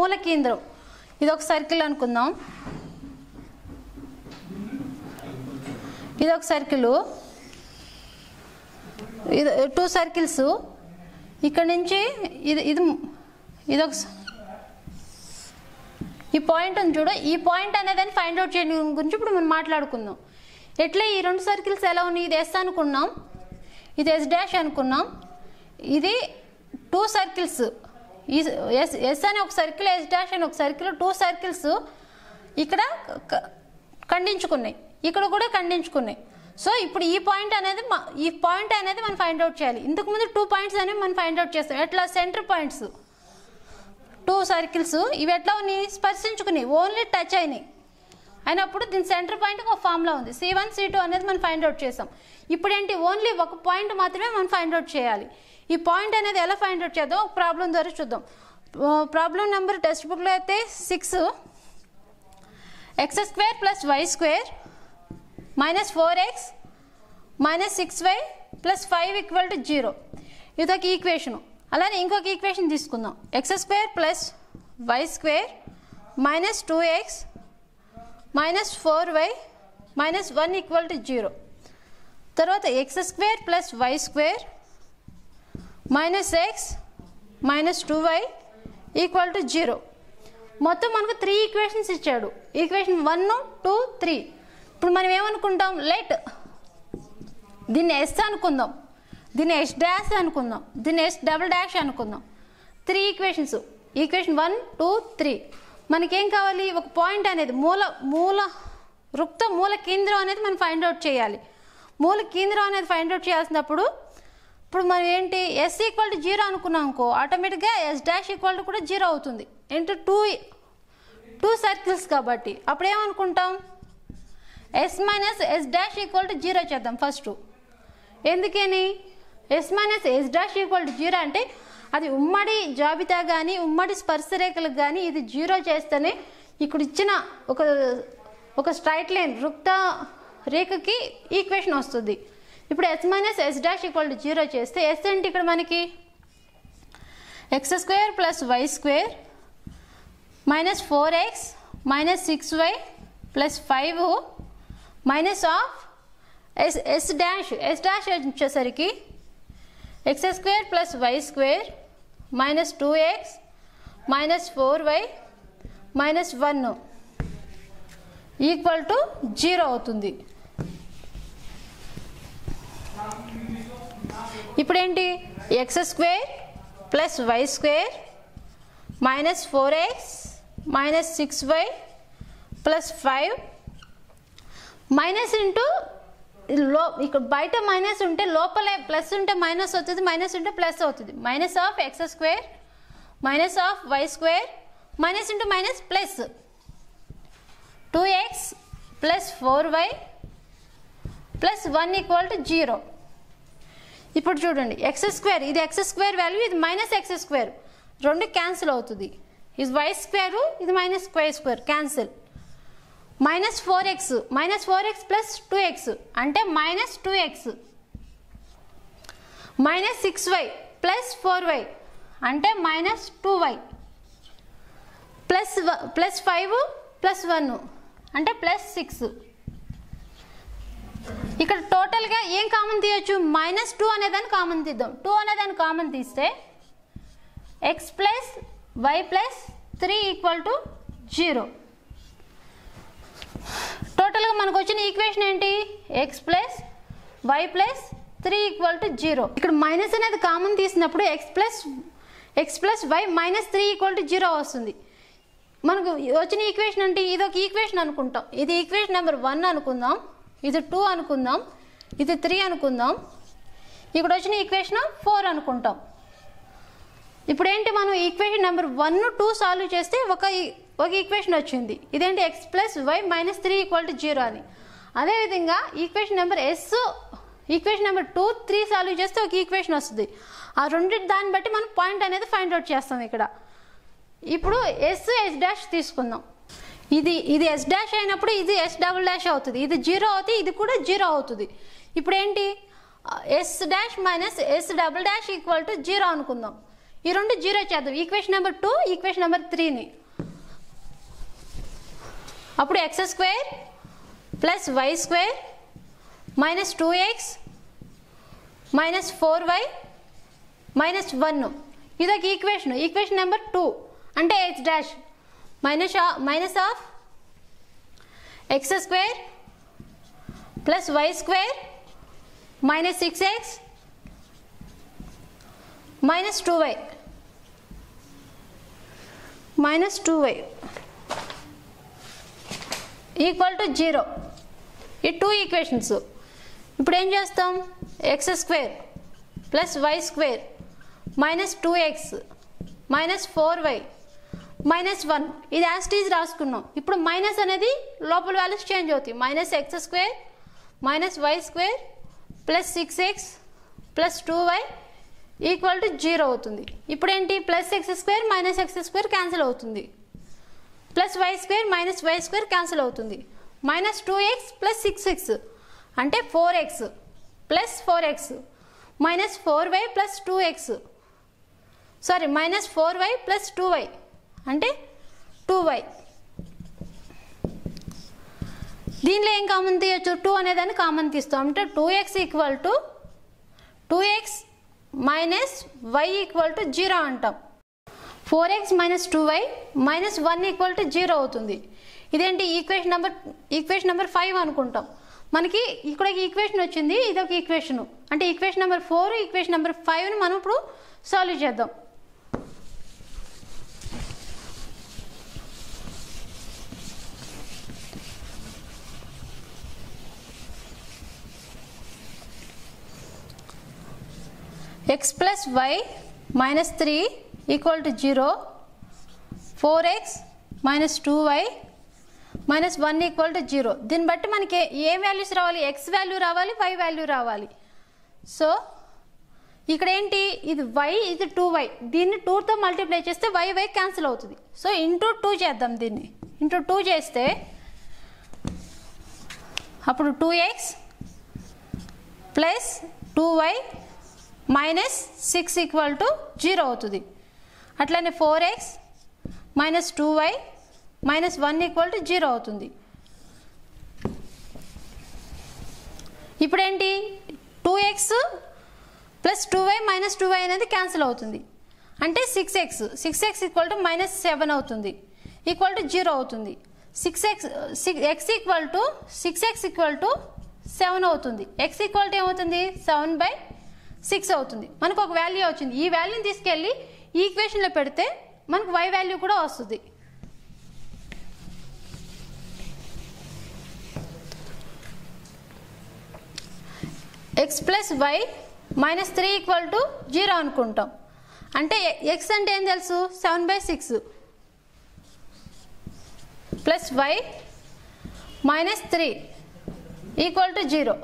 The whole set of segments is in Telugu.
మూల కేంద్రం ఇది ఒక సర్కిల్ అనుకుందాం ఇది ఒక సర్కిల్ ఇది టూ సర్కిల్స్ ఇక్కడ నుంచి ఇది ఇది ఇది ఒక స- ఈ పాయింట్ ఉంది చూడు ఈ పాయింట్ అనేది ఫైండ్ అవుట్ చేయడం గురించి ఇప్పుడు మనం మాట్లాడుకుందాం ఎట్లా ఈ రెండు సర్కిల్స్ ఎలా ఉన్నాయి ఇది ఎస్ అనుకున్నాం ఇది ఎస్ డాష్ అనుకున్నాం ఇది టూ సర్కిల్స్ ఈ ఎస్ ఎస్ అని ఒక సర్కిల్ ఎస్ డాష్ అని ఒక సర్కిల్ టూ సర్కిల్స్ ఇక్కడ క- ఖండించుకున్నాయి ఇక్కడ కూడా ఖండించుకున్నాయి సో ఇప్పుడు ఈ పాయింట్ అనేది మ- ఈ పాయింట్ అనేది మనం ఫైండ్ అవుట్ చేయాలి ఇంతకు ముందు టూ పాయింట్స్ అనేవి మనం ఫైండ్ అవుట్ చేస్తాం ఎట్లా సెంటర్ పాయింట్స్ టూ సర్కిల్స్ ఇవి ఎట్లా ఉన్నాయి స్పర్శించుకున్నాయి ఓన్లీ టచ్ అయినాయి అయినప్పుడు దీని సెంటర్ పాయింట్ ఒక ఫామ్లో ఉంది సి వన్ సి టూ అనేది మనం ఫైండ్ అవుట్ చేసాం ఇప్పుడు ఏంటి ఓన్లీ ఒక పాయింట్ మాత్రమే మనం ఫైండ్ అవుట్ చేయాలి ఈ పాయింట్ అనేది ఎలా ఫైండ్ అవుట్ చేద్దాం ఒక ప్రాబ్లం ద్వారా చూద్దాం ప్రాబ్లం నెంబర్ టెక్స్ట్ బుక్లో అయితే six x square plus y square minus four x minus six y plus five equal to zero ఇది ఒక ఈక్వేషను అలానే ఇంకొక ఈక్వేషన్ తీసుకుందాం x square plus y square minus two x minus four y minus one equal to zero తర్వాత x square plus y square minus x minus two y equal to zero మొత్తం మనకు త్రీ ఈక్వేషన్స్ ఇచ్చాడు ఈక్వేషన్ వన్ టూ త్రీ ఇప్పుడు మనం ఏమనుకుంటాం లెట్ దీన్ని ఎస్ అనుకుందాం దీన్ని ఎస్ డాష్ అనుకుందాం దీన్ని ఎస్ డబుల్ డాష్ అనుకుందాం three equations equation one two three మనకేం కావాలి ఒక పాయింట్ అనేది మూల మూల రుక్త మూల కేంద్రం అనేది మనం ఫైండ్ అవుట్ చేయాలి మూల కేంద్రం అనేది ఫైండ్ అవుట్ చేయాల్సినప్పుడు ఇప్పుడు మనం ఏంటి ఎస్ ఈక్వల్ టు జీరో అనుకున్నాం అనుకో ఆటోమేటిక్గా ఎస్ డాష్ ఈక్వల్ టు కూడా జీరో అవుతుంది ఏంటి టూ టూ సర్కిల్స్ కాబట్టి అప్పుడు ఏమనుకుంటాం S minus S dash equal to zero చేద్దాం ఫస్ట్ ఎందుకని S minus S dash equal to zero అంటే అది ఉమ్మడి జాబితా కానీ ఉమ్మడి స్పర్శరేఖలకు కానీ ఇది జీరో చేస్తేనే ఇక్కడ ఇచ్చిన ఒక ఒక స్ట్రైట్ లైన్ రుక్త రేఖకి ఈక్వేషన్ వస్తుంది ఇప్పుడు S minus S dash equal to zero చేస్తే ఎస్ ఏంటి ఇక్కడ మనకి x square plus y square minus four x minus six y plus five minus of S S dash S dash వచ్చేసరికి x square plus y square minus two x minus four y minus one equal to zero అవుతుంది ఇప్పుడేంటి x square plus y square minus four x minus six y plus five minus into లో ఇక్కడ బయట మైనస్ ఉంటే లోపలే ప్లస్ ఉంటే మైనస్ అవుతుంది మైనస్ ఉంటే ప్లస్ అవుతుంది minus of x square minus of y square minus into minus plus two x plus four y plus one equal to zero ఇప్పుడు చూడండి ఎక్స్ స్క్వేర్ ఇది ఎక్స్ స్క్వేర్ వాల్యూ ఇది మైనస్ ఎక్స్ స్క్వేర్ రెండు క్యాన్సిల్ అవుతుంది ఇది వై స్క్వేరు ఇది minus square square cancel minus four x minus four x plus two x అంటే minus two x minus six y plus four y అంటే minus two y plus plus five plus one అంటే ప్లస్ సిక్స్ ఇక్కడ టోటల్గా ఏం కామన్ తీయొచ్చు మైనస్ టూ అనేదాన్ని కామన్ తీద్దాం టూ అనేదాన్ని కామన్ తీస్తే x plus y plus three equal to zero టోటల్గా మనకు వచ్చిన ఈక్వేషన్ ఏంటి x plus y plus three equal to zero ఇక్కడ మైనస్ అనేది కామన్ తీసినప్పుడు x plus x plus y minus three equal to zero వస్తుంది మనకు వచ్చిన ఈక్వేషన్ అంటే ఇది ఒక ఈక్వేషన్ అనుకుంటాం ఇది ఈక్వేషన్ నెంబర్ వన్ అనుకుందాం ఇది టూ అనుకుందాం ఇది త్రీ అనుకుందాం ఇక్కడ వచ్చిన ఈక్వేషన్ ఫోర్ అనుకుంటాం ఇప్పుడు ఏంటి మనం equation number one two solve చేస్తే ఒక ఈ- ఒక ఈక్వేషన్ వచ్చింది ఇదేంటి x plus y minus three equal to zero అని అదేవిధంగా equation number S equation number two three solve చేస్తే ఒక ఈక్వేషన్ వస్తుంది ఆ రెండింటి దాన్ని బట్టి మనం పాయింట్ అనేది ఫైండ్ అవుట్ చేస్తాం ఇక్కడ ఇప్పుడు ఎస్ ఎస్ డాష్ తీసుకుందాం ఇది ఇది ఎస్ డాష్ అయినప్పుడు ఇది ఎస్ డబుల్ డాష్ అవుతుంది ఇది జీరో అవుతుంది ఇది కూడా జీరో అవుతుంది ఇప్పుడు ఏంటి S dash minus S double dash equal to zero అనుకుందాం ఈ రెండు జీరో చేద్దాం equation number two equation number త్రీని అప్పుడు x square plus y square minus two x minus four y minus one ఇదొక ఈక్వేషన్ ఈక్వేషన్ నెంబర్ టూ అంటే x dash minus minus of x square plus y square minus six x minus two y minus two y equal to zero ఈ టూ ఈక్వేషన్స్ ఇప్పుడు ఏం చేస్తాం x square plus y square minus two x minus four y minus one ఇది యాస్టీజ్ రాసుకున్నాం ఇప్పుడు మైనస్ అనేది లోపల వాల్యూస్ చేంజ్ అవుతాయి minus x square minus y square plus six x plus two y equal to zero అవుతుంది ఇప్పుడు ఏంటి plus x square minus x square cancel అవుతుంది plus y square minus y square cancel అవుతుంది minus two x plus six x అంటే four x plus four x minus four y plus two x sorry minus four y plus two y అంటే టూ వై దీనిలో ఏం కామన్ తీయచ్చు టూ అనేదాన్ని కామన్ తీస్తాం అంటే two x equal to two x minus y equal to zero అంటాం four x minus two y minus one equal to zero అవుతుంది ఇదేంటి equation number equation number five అనుకుంటాం మనకి ఇక్కడ ఈక్వేషన్ వచ్చింది ఇది ఒక ఈక్వేషన్ అంటే equation number four equation number ఫైవ్ని మనం ఇప్పుడు సాల్వ్ చేద్దాం x plus y minus three equal to zero four x minus two y minus one equal to zero దీన్ని బట్టి మనకి ఏ వాల్యూస్ రావాలి ఎక్స్ వాల్యూ రావాలి వై వాల్యూ రావాలి సో ఇక్కడ ఏంటి ఇది వై ఇది టూ వై దీన్ని టూతో మల్టిప్లై చేస్తే వై వై క్యాన్సిల్ అవుతుంది సో ఇంటూ టూ చేద్దాం దీన్ని ఇంటూ టూ చేస్తే అప్పుడు two x plus two y minus six equal to zero అవుతుంది అట్లనే four x minus two y minus one equal to zero అవుతుంది ఇప్పుడేంటి two x plus two y minus two y అనేది క్యాన్సిల్ అవుతుంది అంటే six x six x equal to minus seven అవుతుంది ఈక్వల్ టు జీరో అవుతుంది six x six x equal to six x equal to seven అవుతుంది ఎక్స్ ఈక్వల్ టు ఏమవుతుంది సెవెన్ బై సిక్స్ అవుతుంది మనకు ఒక వాల్యూ వచ్చింది ఈ వాల్యూని తీసుకెళ్ళి ఈ ఈక్వేషన్లో పెడితే మనకు వై వాల్యూ కూడా వస్తుంది x plus y minus three equal to zero అనుకుంటాం అంటే ఎక్స్ అంటే ఏం తెలుసు seven by six plus y minus three equal to zero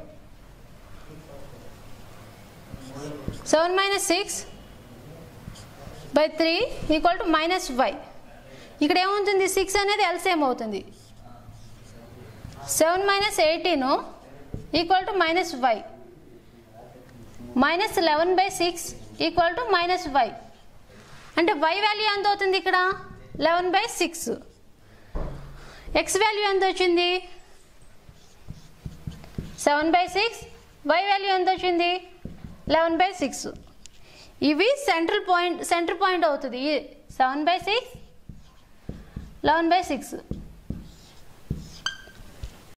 seven minus six by three equal to minus y ఇక్కడ ఏమవుతుంది సిక్స్ అనేది ఎల్సిఎం అవుతుంది seven minus eighteen equal to minus y minus eleven by six equal to minus y అంటే వై వాల్యూ ఎంత అవుతుంది ఇక్కడ eleven by six x value ఎంత వచ్చింది seven by six y value ఎంత వచ్చింది లెవెన్ బై సిక్స్ ఇవి సెంట్రల్ పాయింట్ సెంటర్ పాయింట్ అవుతుంది seven by six eleven by six